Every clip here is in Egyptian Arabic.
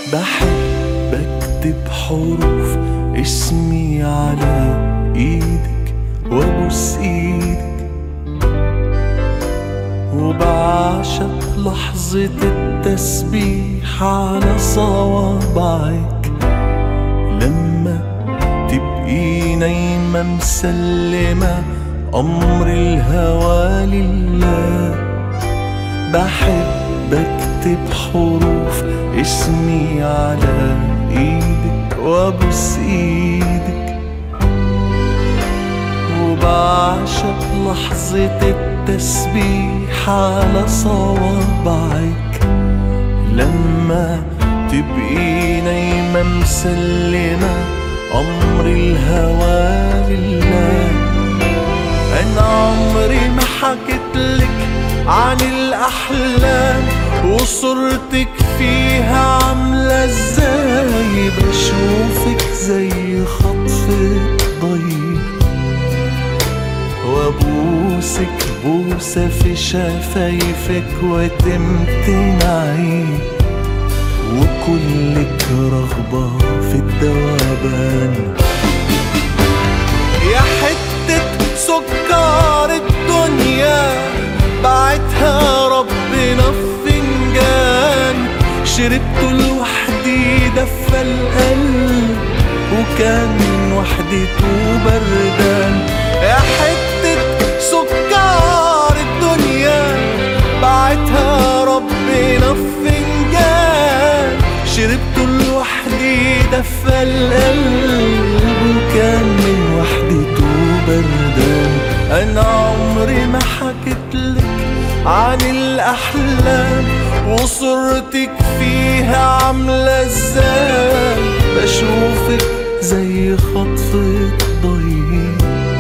بحب اكتب حروف اسمي على ايدك وابوس ايدك وبعشق لحظة التسبيح على صوابعك لما تبقي نايمة مسلمة أمر الهوى لله بحب أكتب حروف اسمي على إيدك وأبوس إيدك وبعشق لحظة التسبيح على صوابعك لما تبقي نايمة مسلمة أمر الهوى لله أنا عمري ما حكيتلك عن الأحلام وصورتك فيها عاملة ازاي بشوفك زي خطفة ضي وابوسك بوسة في شفايفك وتمتنعي وكلك رغبة في الدوبان يا حتة سكر الدنيا بعتها ربنا في فنجان شربته لوحدي دفى القلب وكان من وحدته بردان يا حتة سكر الدنيا بعتها ربنا في فنجان شربته لوحدي دفى القلب وكان من وحدته بردان انا عمري ما حكيتلك عن الاحلام وصورتك فيها عاملة ازاي بشوفك زي خطفة ضي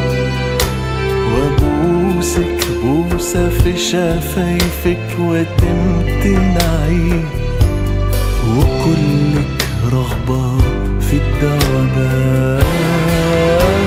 وابوسك بوسة في شفايفك وتمتنعي وكلك رغبة في الدوبان